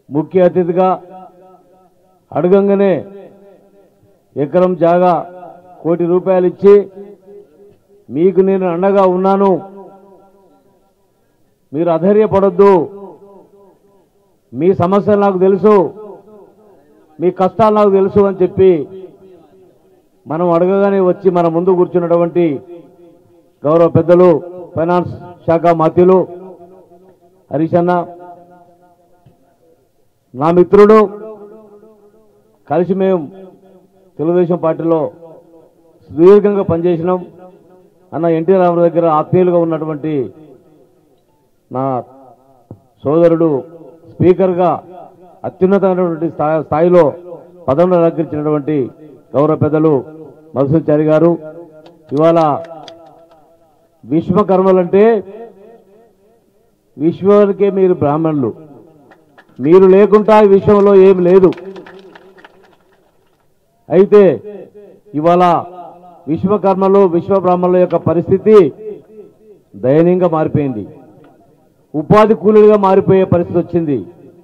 ముఖ్య అతిథిగా అడగంగానే ఎకరం జాగా కోటి రూపాయలు ఇచ్చి మీకు నేను అండగా ఉన్నాను మీరు అధైర్యపడొద్దు మీ సమస్యలు నాకు తెలుసు మీ కష్టాలు నాకు తెలుసు అని చెప్పి మనం అడగగానే వచ్చి మన ముందు కూర్చున్నటువంటి గౌరవ పెద్దలు ఫైనాన్స్ శాఖ మాత్యులు హరీష్ అన్న నా మిత్రుడు కలిసి మేము తెలుగుదేశం పార్టీలో సుదీర్ఘంగా పనిచేసినాం అన్న ఎన్టీ రామారావు దగ్గర ఆత్మీయులుగా ఉన్నటువంటి నా సోదరుడు స్పీకర్గా అత్యున్నతమైనటువంటి స్థాయి స్థాయిలో పదవులు అలంకరించినటువంటి గౌరవ పెద్దలు మధుసూచారి గారు ఇవాళ విశ్వకర్మలంటే విశ్వానికే మీరు బ్రాహ్మణులు మీరు లేకుండా ఈ విశ్వంలో ఏం లేదు అయితే ఇవాళ విశ్వకర్మలు విశ్వబ్రాహ్మణుల యొక్క పరిస్థితి దయనీయంగా మారిపోయింది ఉపాధి కూలీలుగా మారిపోయే పరిస్థితి వచ్చింది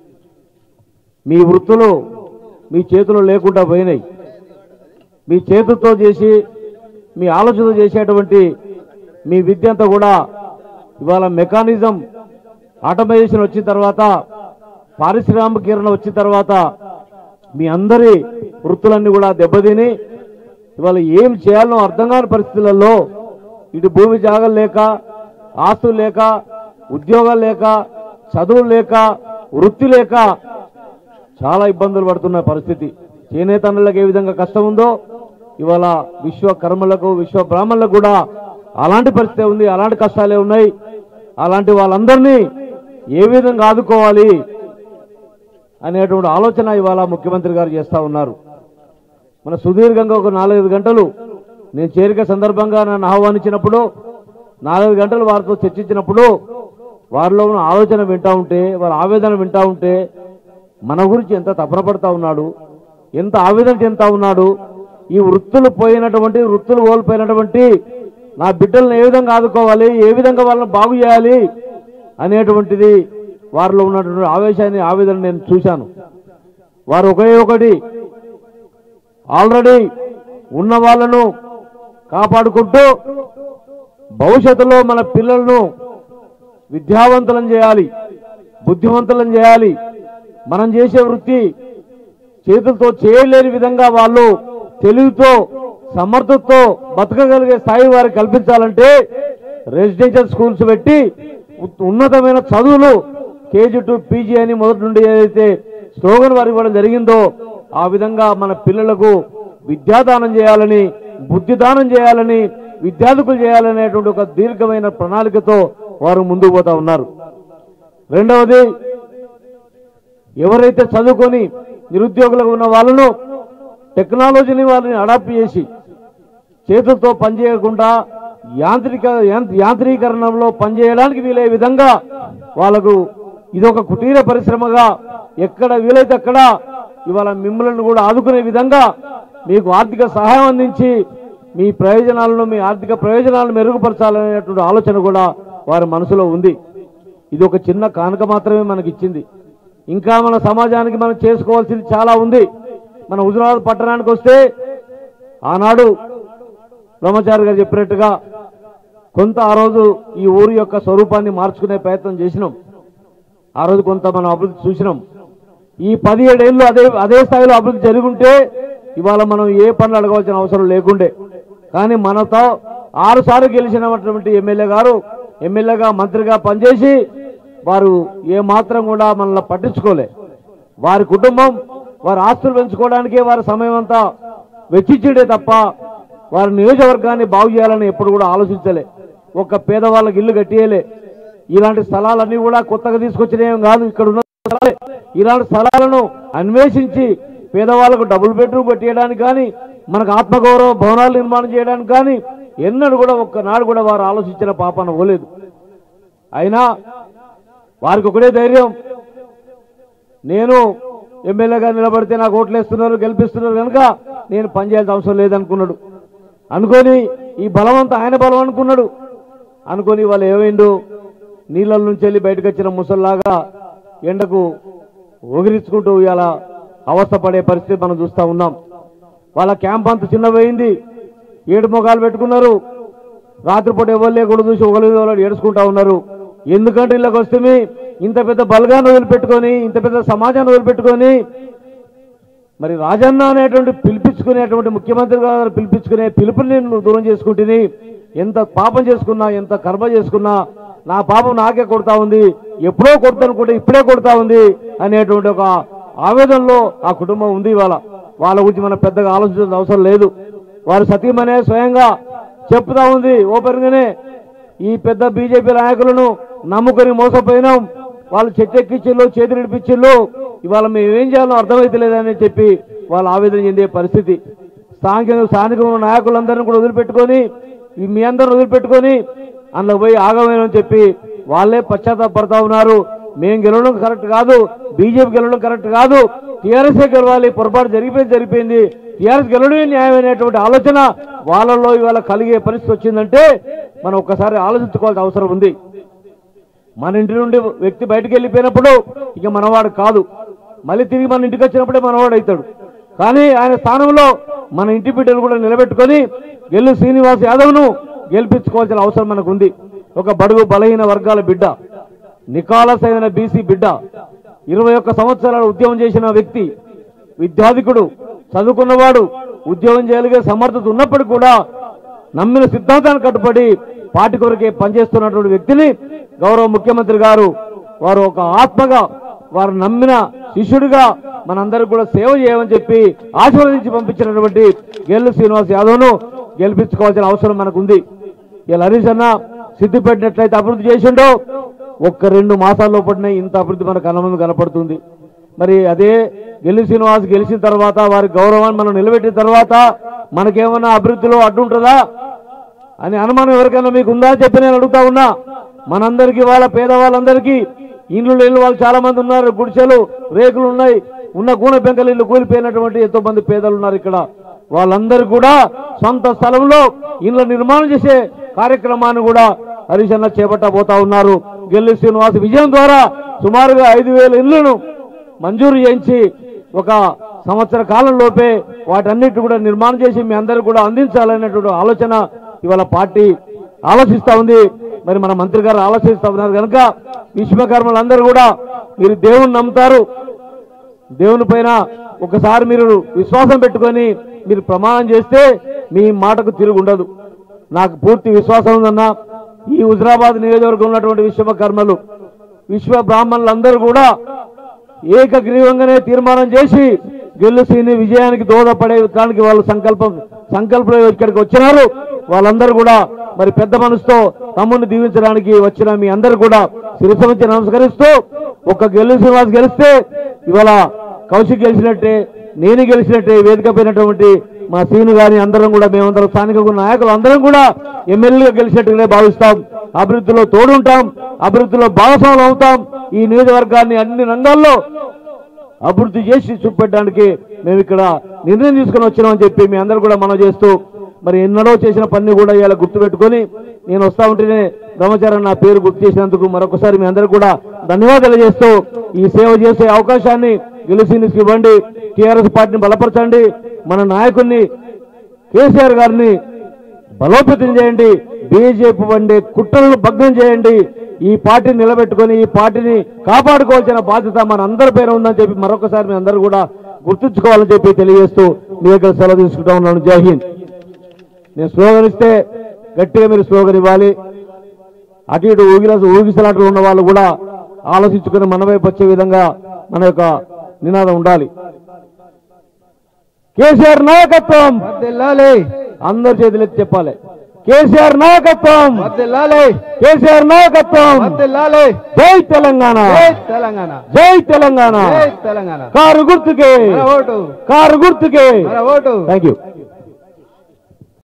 మీ వృత్తులు మీ చేతులు లేకుండా పోయినాయి మీ చేతులతో చేసి మీ ఆలోచనతో చేసేటువంటి మీ విద్య అంతా కూడా ఇవాళ మెకానిజం ఆటోమైజేషన్ వచ్చిన తర్వాత పారిశ్రామికీకరణ వచ్చిన తర్వాత మీ అందరి వృత్తులన్నీ కూడా దెబ్బతిని ఇవాళ ఏం చేయాలనో అర్థం కాని పరిస్థితులలో ఇటు భూమి జాగలు లేక ఆస్తులు లేక ఉద్యోగాలు లేక చదువులు లేక వృత్తి లేక చాలా ఇబ్బందులు పడుతున్న పరిస్థితి చేనేతనులకు ఏ విధంగా కష్టం ఉందో ఇవాళ విశ్వ కర్మలకు విశ్వ బ్రాహ్మణులకు కూడా అలాంటి పరిస్థితి ఉంది అలాంటి కష్టాలే ఉన్నాయి అలాంటి వాళ్ళందరినీ ఏ విధంగా ఆదుకోవాలి అనేటువంటి ఆలోచన ఇవాళ ముఖ్యమంత్రి గారు చేస్తా ఉన్నారు మన సుదీర్ఘంగా ఒక నాలుగైదు గంటలు నేను చేరిక సందర్భంగా నన్ను ఆహ్వానించినప్పుడు నాలుగైదు గంటలు వారితో చర్చించినప్పుడు వారిలో ఉన్న ఆలోచన వింటా ఉంటే వారి ఆవేదన వింటా ఉంటే మన గురించి ఎంత తపన పడతా ఉన్నాడు ఎంత ఆవేదన చెందుతా ఉన్నాడు ఈ వృత్తులు పోయినటువంటి వృత్తులు కోల్పోయినటువంటి నా బిడ్డలను ఏ విధంగా ఆదుకోవాలి ఏ విధంగా వాళ్ళని బాగు చేయాలి అనేటువంటిది వారిలో ఉన్నటువంటి ఆవేశాన్ని ఆవేదన నేను చూశాను వారు ఒకే ఒకటి ఆల్రెడీ ఉన్న వాళ్ళను కాపాడుకుంటూ భవిష్యత్తులో మన పిల్లలను విద్యావంతులను చేయాలి బుద్ధివంతులను చేయాలి మనం చేసే వృత్తి చేతులతో చేయలేని విధంగా వాళ్ళు తెలివితో సమర్థతతో బతకగలిగే స్థాయి వారికి కల్పించాలంటే రెసిడెన్షియల్ స్కూల్స్ పెట్టి ఉ- ఉన్నతమైన చదువులు కేజీ టు పీజీ అని మొదటి నుండి ఏదైతే స్లోగన్ వారు ఇవ్వడం జరిగిందో ఆ విధంగా మన పిల్లలకు విద్యాదానం చేయాలని బుద్ధిదానం చేయాలని విద్యార్థులు చేయాలనేటువంటి ఒక దీర్ఘమైన ప్రణాళికతో వారు ముందుకు పోతా ఉన్నారు రెండవది ఎవరైతే చదువుకొని నిరుద్యోగులుగా ఉన్న వాళ్ళను టెక్నాలజీని వాళ్ళని అడాప్ట్ చేసి చేతులతో పనిచేయకుండా యాంత్రిక యాంత్ర- యాంత్రీకరణలో పనిచేయడానికి వీలయ్యే విధంగా వాళ్ళకు ఇది ఒక కుటీర పరిశ్రమగా ఎక్కడ వీలైతే అక్కడ ఇవాళ మిమ్మల్ని కూడా ఆదుకునే విధంగా మీకు ఆర్థిక సహాయం అందించి మీ ప్రయోజనాలను మీ ఆర్థిక ప్రయోజనాలను మెరుగుపరచాలనేటువంటి ఆలోచన కూడా వారి మనసులో ఉంది ఇది ఒక చిన్న కానుక మాత్రమే మనకి ఇచ్చింది ఇంకా మన సమాజానికి మనం చేసుకోవాల్సింది చాలా ఉంది మన హుజరాబాద్ పట్టణానికి వస్తే ఆనాడు బ్రహ్మచారి గారు చెప్పినట్టుగా కొంత ఆ రోజు ఈ ఊరి యొక్క స్వరూపాన్ని మార్చుకునే ప్రయత్నం చేసినాం ఆ రోజు కొంత మనం అభివృద్ధి చూసినాం ఈ పదిహేడేళ్ళు అదే అదే స్థాయిలో అభివృద్ధి జరుగుంటే ఇవాళ మనం ఏ పనులు అడగవలసిన అవసరం లేకుండే కానీ మనతో ఆరు సార్లు గెలిచినటువంటి ఎమ్మెల్యే గారు ఎమ్మెల్యేగా మంత్రిగా పనిచేసి వారు ఏ మాత్రం కూడా మనల్ని పట్టించుకోలే వారి కుటుంబం వారి ఆస్తులు పెంచుకోవడానికే వారి సమయం అంతా వెచ్చించడే తప్ప వారి నియోజకవర్గాన్ని బాగు చేయాలని ఎప్పుడు కూడా ఆలోచించలే ఒక్క పేదవాళ్ళకి ఇల్లు కట్టియలే ఇలాంటి స్థలాలన్నీ కూడా కొత్తగా తీసుకొచ్చినవి కాదు ఇక్కడ ఉన్న స్థలాలే ఇలాంటి స్థలాలను అన్వేషించి పేదవాళ్ళకు డబుల్ బెడ్రూమ్ కట్టియడానికి కానీ మనకు ఆత్మగౌరవ భవనాలు నిర్మాణం చేయడానికి కానీ ఎన్నడూ కూడా ఒక్కనాడు కూడా వారు ఆలోచించిన పాపన పోలేదు అయినా వారికి ఒకటే ధైర్యం నేను ఎమ్మెల్యేగా నిలబడితే నాకు ఓట్లు వేస్తున్నారు గెలిపిస్తున్నారు కనుక నేను పనిచేయాల్సిన అవసరం లేదనుకున్నాడు అనుకొని ఈ బలవంత ఆయన బలం అనుకున్నాడు అనుకొని వాళ్ళు ఏమైండు నీళ్ళ నుంచి వెళ్ళి బయటకు వచ్చిన ముసల్లాగా ఎండకు ఊగిరించుకుంటూ ఇలా అవస్థపడే పరిస్థితి మనం చూస్తా ఉన్నాం వాళ్ళ క్యాంప్ అంత చిన్నపోయింది ఏడు మొగాలు పెట్టుకున్నారు రాత్రిపూట ఎవరు లేకుండా చూసి ఒకరి వాళ్ళు ఏడుచుకుంటా ఉన్నారు ఎందుకంటే ఇళ్ళకి వస్తే ఇంత పెద్ద బలగాన్ని వదిలిపెట్టుకొని ఇంత పెద్ద సమాజాన్ని వదిలిపెట్టుకొని మరి రాజన్న అనేటువంటి పిలిపించుకునేటువంటి ముఖ్యమంత్రి గారు పిలిపించుకునే పిలుపుని నేను దూరం చేసుకుంటుని ఎంత పాపం చేసుకున్నా ఎంత కర్మ చేసుకున్నా నా పాపం నాకే కొడతా ఉంది ఎప్పుడో కొడతానుకుంటే ఇప్పుడే కొడతా ఉంది అనేటువంటి ఒక ఆవేదనలో ఆ కుటుంబం ఉంది ఇవాళ వాళ్ళ గురించి మనం పెద్దగా ఆలోచించాల్సిన అవసరం లేదు వారి సతీమనే స్వయంగా చెప్తా ఉంది ఓపెన్గానే ఈ పెద్ద బీజేపీ నాయకులను నమ్ముకొని మోసపోయినాం వాళ్ళు చెట్టెక్కిచ్చిళ్ళు చేతులు ఇడిపించిళ్ళు ఇవాళ మేము ఏం చేయాలో అర్థమైతే లేదని చెప్పి వాళ్ళు ఆవేదన చెందే పరిస్థితి స్థానిక స్థానిక నాయకులందరినీ కూడా వదిలిపెట్టుకొని ఈ మీ అందరిని వదిలిపెట్టుకొని అందులో పోయి ఆగమని చెప్పి వాళ్ళే పశ్చాత్తాపడతా ఉన్నారు మేము గెలవడం కరెక్ట్ కాదు బీజేపీ గెలవడం కరెక్ట్ కాదు టీఆర్ఎస్ గెలవాలి పొరపాటు జరిగిపోయింది జరిగిపోయింది టీఆర్ఎస్ గెలవడమే న్యాయమైనటువంటి ఆలోచన వాళ్ళలో ఇవాళ కలిగే పరిస్థితి వచ్చిందంటే మనం ఒక్కసారి ఆలోచించుకోవాల్సిన అవసరం ఉంది మన ఇంటి నుండి వ్యక్తి బయటకు వెళ్ళిపోయినప్పుడు ఇక మనవాడు కాదు మళ్ళీ తిరిగి మన ఇంటికి వచ్చినప్పుడే మనవాడు అవుతాడు కానీ ఆయన స్థానంలో మన ఇంటి బిడ్డను కూడా నిలబెట్టుకొని గెల్లు శ్రీనివాస్ యాదవ్ను గెలిపించుకోవాల్సిన అవసరం మనకు ఉంది ఒక బడుగు బలహీన వర్గాల బిడ్డ నికాలసైన బీసీ బిడ్డ ఇరవై ఒక్క సంవత్సరాలు ఉద్యమం చేసిన వ్యక్తి విద్యాధికుడు చదువుకున్నవాడు ఉద్యోగం చేయగలిగే సమర్థత ఉన్నప్పటికీ కూడా నమ్మిన సిద్ధాంతానికి కట్టుబడి పార్టీ కొరకే పనిచేస్తున్నటువంటి వ్యక్తిని గౌరవ ముఖ్యమంత్రి గారు వారు ఒక ఆత్మగా వారు నమ్మిన శిష్యుడిగా మనందరికి కూడా సేవ చేయమని చెప్పి ఆశీర్వదించి పంపించినటువంటి గెల్లు శ్రీనివాస్ యాదవ్ను గెలిపించుకోవాల్సిన అవసరం మనకు ఉంది ఇలా హరీష్ అన్న సిద్ధిపెట్టినట్లయితే అభివృద్ధి చేసిండో ఒక్క రెండు మాసాల్లో పడిన ఇంత అభివృద్ధి మనకు కళ్ళ కనపడుతుంది మరి అదే గెల్లి శ్రీనివాస్ గెలిచిన తర్వాత వారి గౌరవాన్ని మనం నిలబెట్టిన తర్వాత మనకేమన్నా అభివృద్ధిలో అడ్డుంటుందా అని అనుమానం ఎవరికైనా మీకు ఉందా అని చెప్పి నేను అడుగుతా ఉన్నా మనందరికీ వాళ్ళ పేదవాళ్ళందరికీ ఇండ్లు ఇల్లు వాళ్ళు చాలా మంది ఉన్నారు గుడిసెలు రేకులు ఉన్నాయి ఉన్న గూనె పెంకలు ఇల్లు కూలిపోయినటువంటి ఎంతో మంది పేదలు ఉన్నారు ఇక్కడ వాళ్ళందరూ కూడా సొంత స్థలంలో ఇళ్ళ నిర్మాణం చేసే కార్యక్రమాన్ని కూడా హరీష్ అన్న చేపట్టబోతా ఉన్నారు గెల్లి శ్రీనివాస్ విజయం ద్వారా సుమారుగా ఐదు వేల ఇళ్లను మంజూరు చేయించి ఒక సంవత్సర కాలంలోపే వాటన్నిటి కూడా నిర్మాణం చేసి మీ అందరూ కూడా అందించాలనేటువంటి ఆలోచన ఇవాళ పార్టీ ఆలోచిస్తా ఉంది మరి మన మంత్రి గారు ఆలోచిస్తా ఉన్నారు కనుక విశ్వకర్మలందరూ కూడా మీరు దేవుణ్ణి నమ్ముతారు దేవుని పైన ఒకసారి మీరు విశ్వాసం పెట్టుకొని మీరు ప్రమాణం చేస్తే మీ మాటకు తిరుగు ఉండదు నాకు పూర్తి విశ్వాసం ఉందన్న ఈ హుజరాబాద్ నియోజకవర్గంలో ఉన్నటువంటి విశ్వకర్మలు విశ్వ బ్రాహ్మణులందరూ కూడా ఏకగ్రీవంగానే తీర్మానం చేసి గెలుసీని విజయానికి దోహదపడే దానికి వాళ్ళు సంకల్పం సంకల్పం ఇక్కడికి వచ్చినారు వాళ్ళందరూ కూడా మరి పెద్ద మనసుతో తమ్ముడిని దీవించడానికి వచ్చిన మీ అందరు కూడా శిరసమించి నమస్కరిస్తూ ఒక గెలు శ్రీనివాస్ గెలిస్తే ఇవాళ కౌశిక్ గెలిచినట్టే నేను గెలిచినట్టే వేదిక పోయినటువంటి మా సీను గాని అందరం కూడా మేమందరం స్థానిక నాయకులు అందరం కూడా ఎమ్మెల్యేగా గెలిచినట్టుగానే భావిస్తాం అభివృద్ధిలో తోడుంటాం అభివృద్ధిలో భాగస్వాములు అవుతాం ఈ నియోజకవర్గాన్ని అన్ని రంగాల్లో అభివృద్ధి చేసి చూపెట్టడానికి మేము ఇక్కడ నిర్ణయం తీసుకుని వచ్చినామని చెప్పి మీ అందరూ కూడా మనం చేస్తూ మరి ఎన్నడో చేసిన పని కూడా ఇలా గుర్తుపెట్టుకొని నేను వస్తా ఉంటేనే బ్రహ్మచారి నా పేరు గుర్తు చేసినందుకు మరొకసారి మీ అందరూ కూడా ధన్యవాదాలు చేస్తూ ఈ సేవ చేసే అవకాశాన్ని గెలిసినికి ఇవ్వండి టీఆర్ఎస్ పార్టీని బలపరచండి మన నాయకుడిని కేసీఆర్ గారిని బలోపేతం చేయండి బీజేపీ వండే కుట్రలను భగ్నం చేయండి ఈ పార్టీని నిలబెట్టుకొని ఈ పార్టీని కాపాడుకోవాల్సిన బాధ్యత మన అందరి పైన ఉందని చెప్పి మరొకసారి మీ అందరూ కూడా గుర్తుంచుకోవాలని చెప్పి తెలియజేస్తూ మీ దగ్గర సెలవు తీసుకుంటా ఉన్నాను జై హింద్ నేను స్లోగన్ ఇస్తే గట్టిగా మీరు స్లోగన్ ఇవ్వాలి అటు ఇటు ఊగిల ఊగిసలాటలు ఉన్న వాళ్ళు కూడా ఆలోచించుకుని మన వైపు వచ్చే విధంగా మన యొక్క నినాదం ఉండాలి కేసీఆర్ నాయకత్వం వర్ధిల్లాలి అందరి చేతులు ఎత్తి చెప్పాలి కేసీఆర్ నాయకత్వం వర్ధిల్లాలి కేసీఆర్ నాయకత్వం వర్ధిల్లాలి జై తెలంగాణ జై తెలంగాణ జై తెలంగాణ జై తెలంగాణ కారు గుర్తుకే మన ఓటు కారు గుర్తుకే మన ఓటు థ్యాంక్ యూ